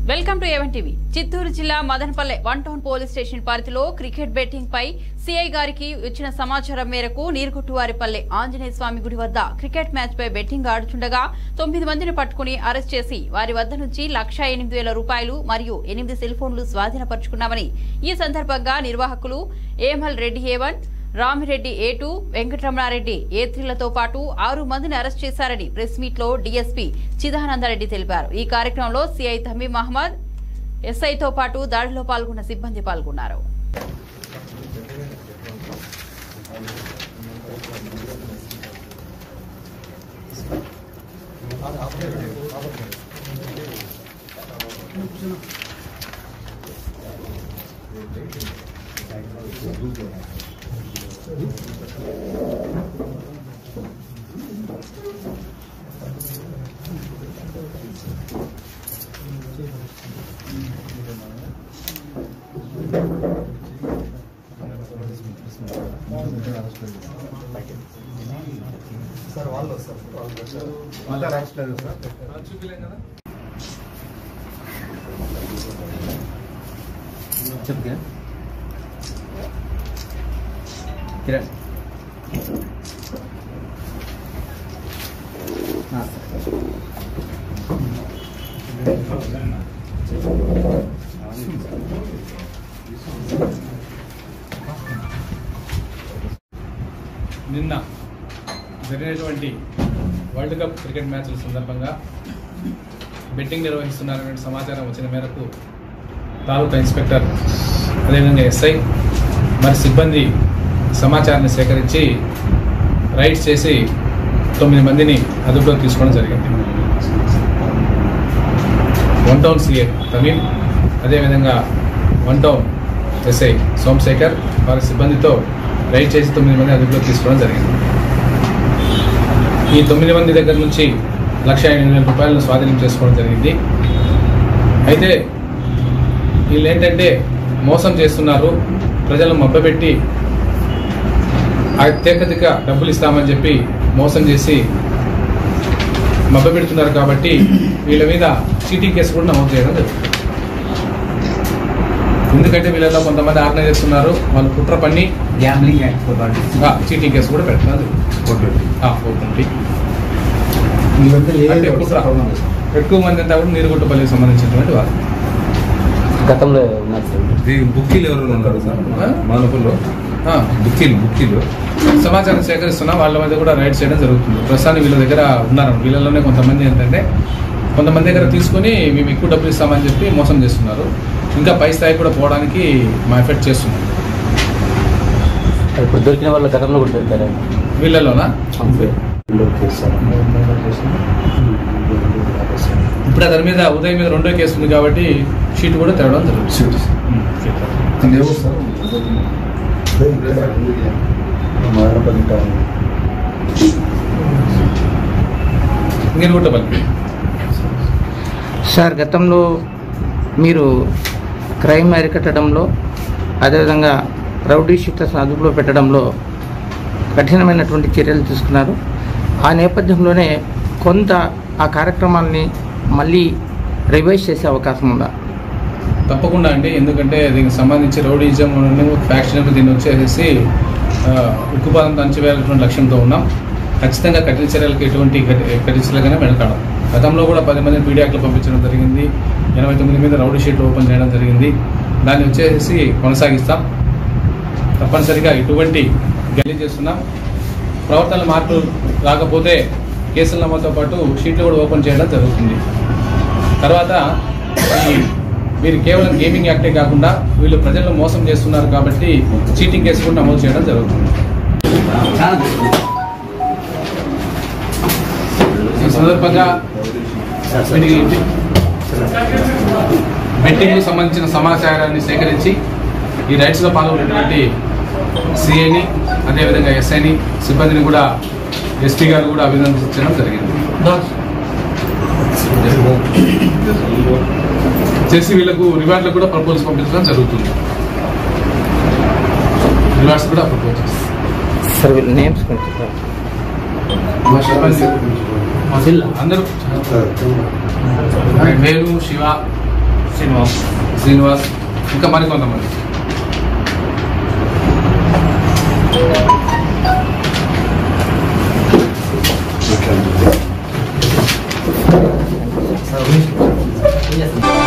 Welcome to even TV Chittoor జిల్లా Madanapalle one town police station పరిధిలో cricket betting పై CI గారికి ఇచ్చిన సమాచారం మేరకు నీరుకొట్టువారిపల్లె ఆంజనేయ స్వామి గుడి వద్ద క్రికెట్ మ్యాచ్ పై బెట్టింగ్ ఆడుతుండగా తొమ్మిది మందిని పట్టుకుని అరెస్ట్ చేసి వారి వద్ద నుంచి లక్ష ఎనిమిది వేల రూపాయలు మరియు ఎనిమిది సెల్ ఫోన్లు స్వాధీనపరుచుకున్నామని ఈ సందర్భంగా నిర్వాహకులు AML Reddy A one Ramireddy A two Venkataramanareddy A త్రీలతో పాటు ఆరు మందిని అరెస్ట్ చేశారని ప్రెస్ మీట్ లో డీఎస్పీ చిదానందరెడ్డి తెలిపారు ఈ కార్యక్రమంలో సిఐ తమీ మహమ్మద్ ఎస్ఐతో పాటు దాడిలో పాల్గొన్న సిబ్బంది పాల్గొన్నారు సార్ వాళ్ళు వస్తారు వాళ్ళు వచ్చారు అంతా రాష్ట్రాలు సార్ చెప్పు కిరణ్ కిరణ్ ఆ, సరే. నిన్న జరిగినటువంటి వరల్డ్ కప్ క్రికెట్ మ్యాచ్ల సందర్భంగా బెట్టింగ్ నిర్వహిస్తున్నారనే సమాచారం వచ్చిన మేరకు తాలూకా ఇన్స్పెక్టర్ అదేవిధంగా ఎస్ఐ మరి సిబ్బంది సమాచారాన్ని సేకరించి రైడ్స్ చేసి తొమ్మిది మందిని అదుపులోకి తీసుకోవడం జరిగింది వన్ టౌన్ సిఏ తమీం అదేవిధంగా వన్ టౌన్ ఎస్ఐ సోమశేఖర్ వారి సిబ్బందితో రైడ్ చేసి తొమ్మిది మంది అదుపులోకి తీసుకోవడం జరిగింది ఈ తొమ్మిది మంది దగ్గర నుంచి లక్ష ఎనిమిది వేల రూపాయలను స్వాధీనం చేసుకోవడం జరిగింది అయితే వీళ్ళు ఏంటంటే మోసం చేస్తున్నారు ప్రజలను మభ్యపెట్టి అత్యధిక డబ్బులు ఇస్తామని చెప్పి మోసం చేసి మభ్యపెడుతున్నారు కాబట్టి వీళ్ళ మీద చీటింగ్ కేసు కూడా నమోదు చేయడం జరుగుతుంది ఎందుకంటే వీళ్ళలో కొంతమంది ఆర్గనైజర్స్ ఉన్నారు వాళ్ళు కుట్ర పన్ని గ్యాంబ్లింగ్ యాక్ట్తో పాటు ఆ, చీటింగ్ కేసు కూడా పెడుతున్నారు ఆ, ఒకటి ఇవంతా ఏ అంటే కుట్ర ఎక్కువ మంది అంతా కూడా నీరుగుట్టపల్లికి సంబంధించినటువంటి వారు గతంలో ఉన్నారు సార్ దీని బుక్కీలు ఎవరు ఉన్నారు సార్ ఆ? మానపుల్లో ఆ, బుక్కీలు బుక్కీలు సమాచారం సేకరిస్తున్నాం వాళ్ళ మీద కూడా రైడ్ చేయడం జరుగుతుంది ప్రస్తుతానికి వీళ్ళ దగ్గర ఉన్నారు వీళ్ళలోనే కొంతమంది ఏంటంటే కొంతమంది దగ్గర తీసుకొని మేము ఎక్కువ డబ్బులు ఇస్తామని చెప్పి మోసం చేస్తున్నారు ఇంకా పై స్థాయికి కూడా పోవడానికి మా ఎఫెక్ట్ చేస్తున్నాం ఇప్పుడు దొరికిన వాళ్ళ గతంలో కూడా దొరికారు వీళ్ళలోనా ఇప్పుడు అతని మీద ఉదయం మీద రెండో కేసు ఉంది కాబట్టి షీట్ కూడా తేవడం జరుగుతుంది ఉమ్, ఇది ఎవరు sir Marapalli town Niruguttapalli sir గతంలో మీరు క్రైమ్ అరికట్టడంలో అదేవిధంగా రౌడీ షీటర్స్ అదుపులో పెట్టడంలో కఠినమైనటువంటి చర్యలు తీసుకున్నారు ఆ నేపథ్యంలోనే కొంత ఆ కార్యక్రమాల్ని మళ్ళీ రివైజ్ చేసే అవకాశం ఉందా తప్పకుండా అండి ఎందుకంటే దీనికి సంబంధించి రౌడీజం ఫ్యాక్షన్ దీన్ని వచ్చేసి ఆ, ఉక్కుపాదంతో అణచివేయాలటువంటి లక్ష్యంతో ఉన్నాం ఖచ్చితంగా కఠిన చర్యలకు ఎటువంటి కఠి- కఠిన చర్యలుగానే వెనకాడం గతంలో కూడా పది మంది పీడియాక్లు పంపించడం జరిగింది ఎనభై తొమ్మిది మీద రౌడీ షీట్లు ఓపెన్ చేయడం జరిగింది దాన్ని వచ్చేసి కొనసాగిస్తాం తప్పనిసరిగా ఇటువంటి గెలి చేస్తున్నాం ప్రవర్తన మార్పులు రాకపోతే కేసుల నమోదుతో పాటు షీట్లు కూడా ఓపెన్ చేయడం జరుగుతుంది తర్వాత ఈ వీరు కేవలం గేమింగ్ యాక్టే కాకుండా వీళ్ళు ప్రజలను మోసం చేస్తున్నారు కాబట్టి చీటింగ్ కేసు కూడా నమోదు చేయడం జరుగుతుంది ఈ సందర్భంగా వీరికి బెట్టింగ్కు సంబంధించిన సమాచారాన్ని సేకరించి ఈ రైట్స్లో పాల్గొన్నటువంటి సిఐని అదేవిధంగా ఎస్ఐని సిబ్బందిని కూడా ఎస్పీ గారు కూడా అభినందించడం జరిగింది చేసి వీళ్ళకు రివార్డులకు కూడా ప్రపోజల్స్ పంపించడం జరుగుతుంది రివార్డ్స్ కూడా ప్రపోజ్ చేస్తాం సార్ వీళ్ళ నేమ్స్ కొంచెం సార్. మా సిబ్బంది అందరూ వేణు శివ శ్రీనివాస్ శ్రీనివాస్ ఇంకా మరికొంతమంది సార్